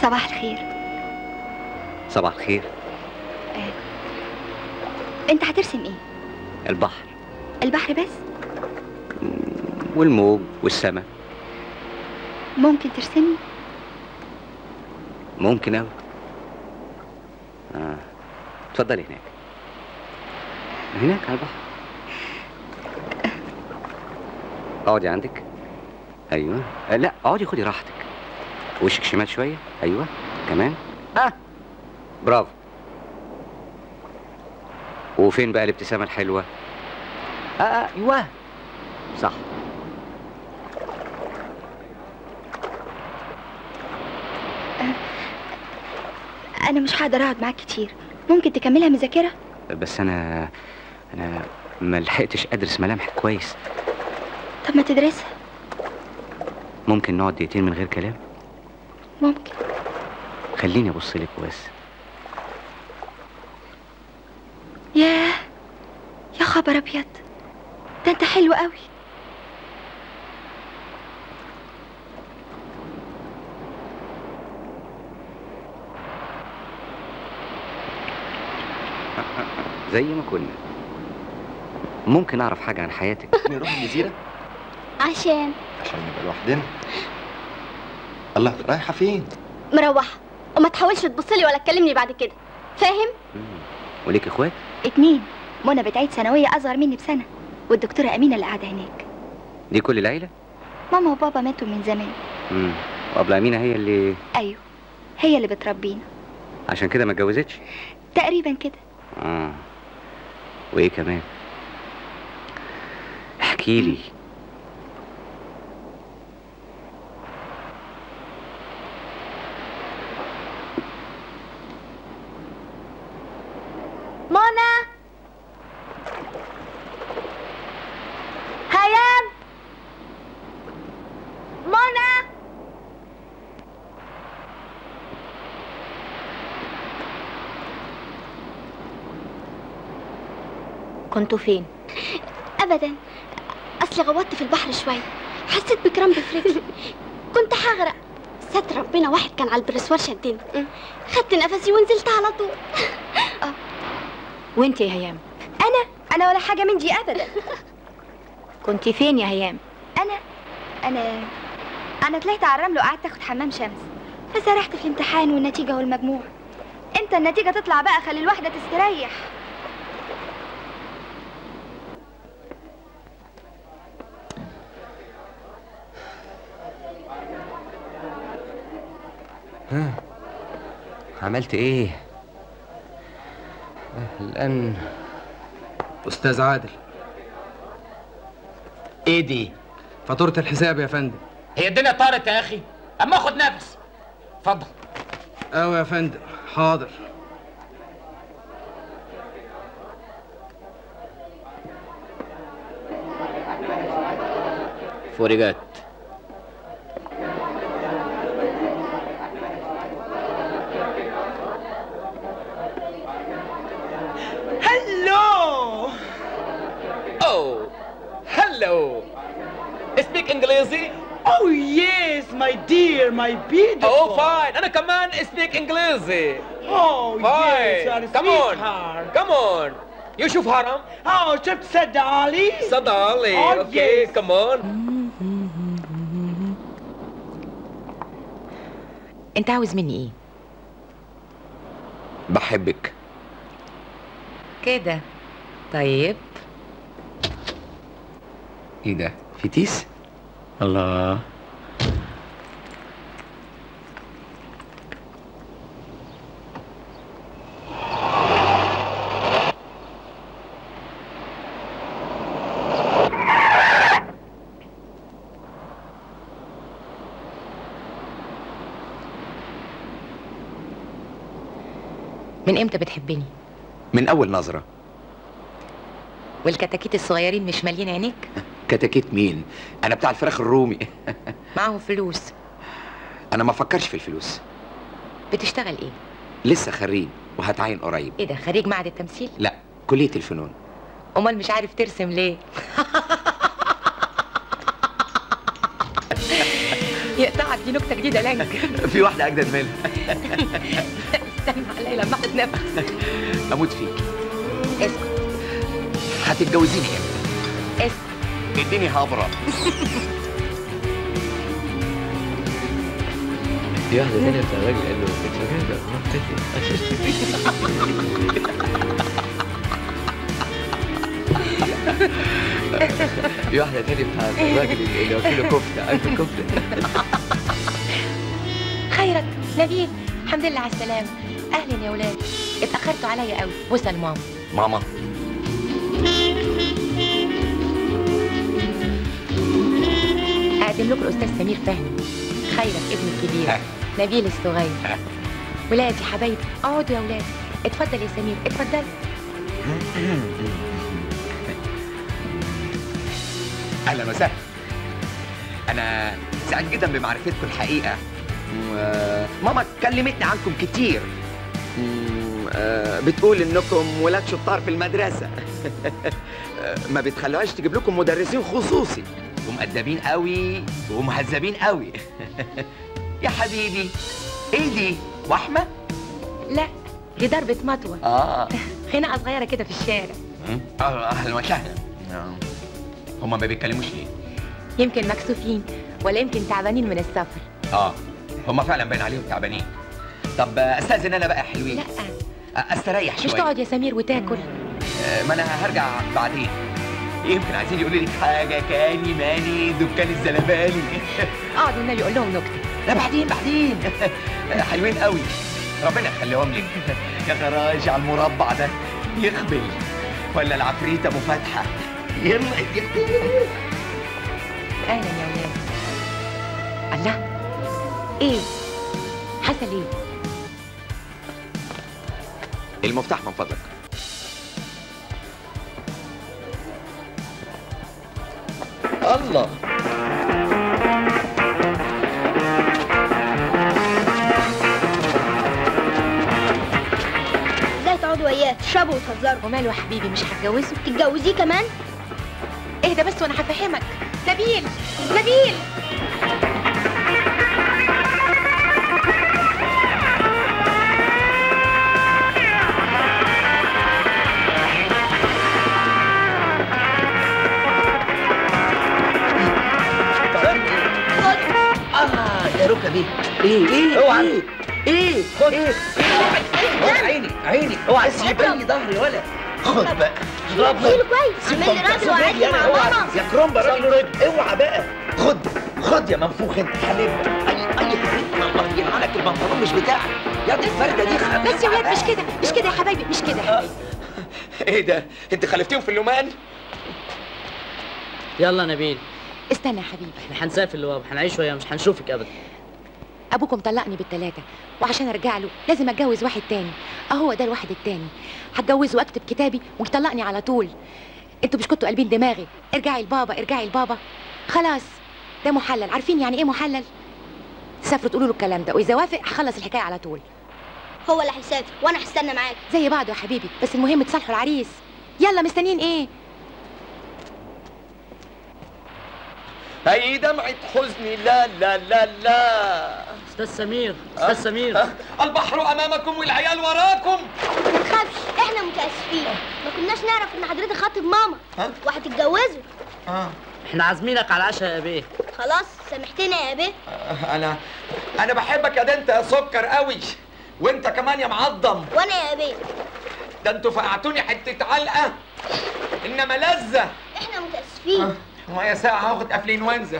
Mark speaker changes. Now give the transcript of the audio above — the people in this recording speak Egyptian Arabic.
Speaker 1: صباح الخير
Speaker 2: صباح الخير
Speaker 1: انت هترسم ايه
Speaker 2: البحر
Speaker 1: البحر بس
Speaker 2: والموج والسماء
Speaker 1: ممكن ترسمني
Speaker 2: ممكن أوي آه. اتفضلي هناك هناك على البحر اقعدي عندك ايوه آه لا اقعدي خدي راحتك وشك شمال شويه ايوه كمان اه برافو وفين بقى الابتسامه الحلوه اه آه، ايوه صح
Speaker 1: انا مش هقدر اقعد معاك كتير ممكن تكملها مذاكره
Speaker 2: بس انا انا ما لحقتش ادرس ملامح كويس
Speaker 1: طب ما تدرسها
Speaker 2: ممكن نقعد دقيقتين من غير كلام
Speaker 1: ممكن
Speaker 2: خليني ابص لك بس
Speaker 1: ياه يا خبر ابيض ده انت حلو قوي
Speaker 2: زي ما كنا ممكن اعرف حاجه عن حياتك
Speaker 3: نروح الجزيرة
Speaker 4: عشان
Speaker 3: عشان نبقى لوحدنا الله رايحة فين؟
Speaker 4: مروحة وما تحاولش تبصلي ولا تكلمني بعد كده فاهم؟
Speaker 2: مم. وليك اخوات
Speaker 1: اتنين منى بتعيد ثانويه اصغر مني بسنه والدكتوره امينه اللي قاعده هناك
Speaker 2: دي كل العيله
Speaker 1: ماما وبابا ماتوا من زمان
Speaker 2: امم وابله امينه هي اللي
Speaker 1: ايوه هي اللي بتربينا
Speaker 2: عشان كده ما اتجوزتش
Speaker 1: تقريبا كده
Speaker 2: اه وايه كمان احكي لي
Speaker 4: منى هيام منى كنتوا فين؟ ابدا اصل غوطت في البحر شويه حسيت بكرامب في رجلي كنت هغرق ستر ربنا واحد كان على البرسوار شدني خدت نفسي ونزلت على طول
Speaker 5: وانت يا هيام
Speaker 1: انا انا ولا حاجه من دي ابدا
Speaker 5: كنت فين يا هيام
Speaker 1: انا انا انا طلعت على الرمل وقعدت اخد حمام شمس فسرحت في الامتحان والنتيجه والمجموع انت النتيجه تطلع بقى خلي الواحده تستريح
Speaker 2: ها عملت ايه الان
Speaker 6: استاذ عادل
Speaker 7: ايه دي؟
Speaker 6: فاتورة الحساب يا فندم
Speaker 7: هي الدنيا طارت يا اخي اما اخد نفس اتفضل
Speaker 6: ايوه يا فندم حاضر
Speaker 7: فوريجات
Speaker 8: هلو
Speaker 7: اوه هلو اسبيك انجليزي
Speaker 8: Oh yes, my dear, my beautiful.
Speaker 7: اوه فاين انا كمان اسبيك انجليزي
Speaker 8: Oh yes, you are
Speaker 7: فاين
Speaker 8: a
Speaker 7: كمون
Speaker 8: sweetheart.
Speaker 7: كمون يو شوف هرم
Speaker 8: Oh, شفت سد علي؟
Speaker 7: صدالي
Speaker 8: Oh,
Speaker 7: اوكي
Speaker 8: yes.
Speaker 7: كمون
Speaker 5: انت عاوز مني ايه
Speaker 3: بحبك
Speaker 5: كده طيب
Speaker 3: ايه ده؟ في تيس؟
Speaker 7: الله
Speaker 5: من امتى بتحبني
Speaker 3: من أول نظرة
Speaker 5: والكتاكيت الصغيرين مش مالين عينيك
Speaker 3: كتاكيت مين؟ أنا بتاع الفراخ الرومي
Speaker 5: معاهم فلوس
Speaker 3: أنا ما فكرش في الفلوس
Speaker 5: بتشتغل ايه
Speaker 3: لسه خريج وهتعين قريب
Speaker 5: ايه ده خريج معهد التمثيل
Speaker 3: لا كلية الفنون
Speaker 5: امال مش عارف ترسم ليه يقطعك دي نكته جديده لك
Speaker 9: في واحده اجدد منها
Speaker 5: استنى عليا لما اخد نفس
Speaker 9: اموت فيك
Speaker 5: اسكت
Speaker 9: هتتجوزيني امتى
Speaker 5: اسكت
Speaker 9: اديني هبره
Speaker 10: في واحدة تانية بتاع الراجل قال له اتفاجئت في واحدة تانية بتاع الراجل اللي واكله كفتة عارف الكفتة
Speaker 5: خيرك نبيل الحمد لله على السلامه اهلا يا ولاد اتاخرتوا عليا قوي بوسه لماما
Speaker 9: ماما
Speaker 5: اقدم لكم الاستاذ سمير فهمي خيرك ابن الكبير
Speaker 9: ها.
Speaker 5: نبيل الصغير
Speaker 9: ها.
Speaker 5: ولادي حبايبي اقعدوا يا ولاد اتفضل يا سمير اتفضل
Speaker 9: اهلا وسهلا انا سعيد جدا بمعرفتكم الحقيقه و- ماما كلمتني عنكم كتير مم، آه، بتقول انكم ولاد شطار في المدرسه آه، ما بتخلوهاش تجيب لكم مدرسين خصوصي ومؤدبين قوي ومهذبين قوي يا حبيبي ايه دي وحمه
Speaker 5: لا دي ضربه مطوه
Speaker 9: اه
Speaker 5: خناقه صغيره كده في الشارع
Speaker 9: اه اهلا وسهلا آه. هما ما بيتكلموش ليه
Speaker 5: يمكن مكسوفين ولا يمكن تعبانين من السفر
Speaker 9: اه هما فعلا باين عليهم تعبانين طب آه، استاذن انا بقى يا حلوين
Speaker 5: لا
Speaker 9: آه، استريح
Speaker 5: مش
Speaker 9: شويه
Speaker 5: تقعد يا سمير وتاكل
Speaker 9: آه، ما انا هرجع بعدين يمكن عايزين يقولوا لك حاجه كاني ماني دكان الزلبالي
Speaker 5: اقعد والنبي قول لهم نكته
Speaker 9: لا بعدين بعدين آه، حلوين قوي ربنا يخليهم لك يا خراج على المربع ده يخبل ولا العفريت ابو فتحه يلا
Speaker 5: اهلا يا ولاد الله ايه حصل ايه
Speaker 9: المفتاح من فضلك الله
Speaker 4: ازاي تقعدوا وياه تشربوا وتهزروا
Speaker 5: وماله يا حبيبي مش هتجوزه
Speaker 4: تتجوزيه كمان
Speaker 5: اهدى بس وانا هفهمك نبيل نبيل
Speaker 9: اه يا ركبي ايه ايه اوعى ايه ايه خد ايه اوعى عيني عيني اوعى تسيبني ظهري ولا خد بقى اضربها
Speaker 4: شيله كويس عامل لي راجل وقعدني مع ماما
Speaker 9: يا كرومبا راجل رد اوعى بقى خد خد يا منفوخ انت حبيبي اي اي حبيبي الله يلعنك البنطلون مش بتاعك يا دي الفرده دي خليها
Speaker 5: بس يا ولاد مش كده مش كده يا حبايبي مش كده يا حبايبي
Speaker 9: ايه ده انت خلفتيهم في اللومان
Speaker 11: يلا نبيل
Speaker 5: استنى يا حبيبي
Speaker 11: احنا هنسافر الواب هنعيش وياه مش هنشوفك ابدا
Speaker 5: ابوكم طلقني بالتلاتة وعشان ارجع له لازم اتجوز واحد تاني اهو ده الواحد التاني هتجوزه واكتب كتابي ويطلقني على طول انتوا مش كنتوا قلبين دماغي ارجعي لبابا ارجعي لبابا خلاص ده محلل عارفين يعني ايه محلل تسافروا تقولوا له الكلام ده واذا وافق هخلص الحكايه على طول
Speaker 4: هو اللي هيسافر وانا هستنى معاك
Speaker 5: زي بعض يا حبيبي بس المهم تصالحوا العريس يلا مستنيين ايه
Speaker 9: هي دمعة حزني لا لا لا لا
Speaker 11: استاذ سمير استاذ سمير
Speaker 9: البحر امامكم والعيال وراكم
Speaker 4: ما تخافش احنا متاسفين ما كناش نعرف ان حضرتك خاطب ماما وهتتجوزوا
Speaker 11: احنا عازمينك على العشاء يا بيه
Speaker 4: خلاص سامحتنا يا بيه
Speaker 9: انا انا بحبك يا ده انت يا سكر قوي وانت كمان يا معضم
Speaker 4: وانا يا بيه
Speaker 9: ده انتوا فقعتوني حته علقه انما لذه
Speaker 4: احنا متاسفين
Speaker 9: ويا ساعه هاخد افلينوانزا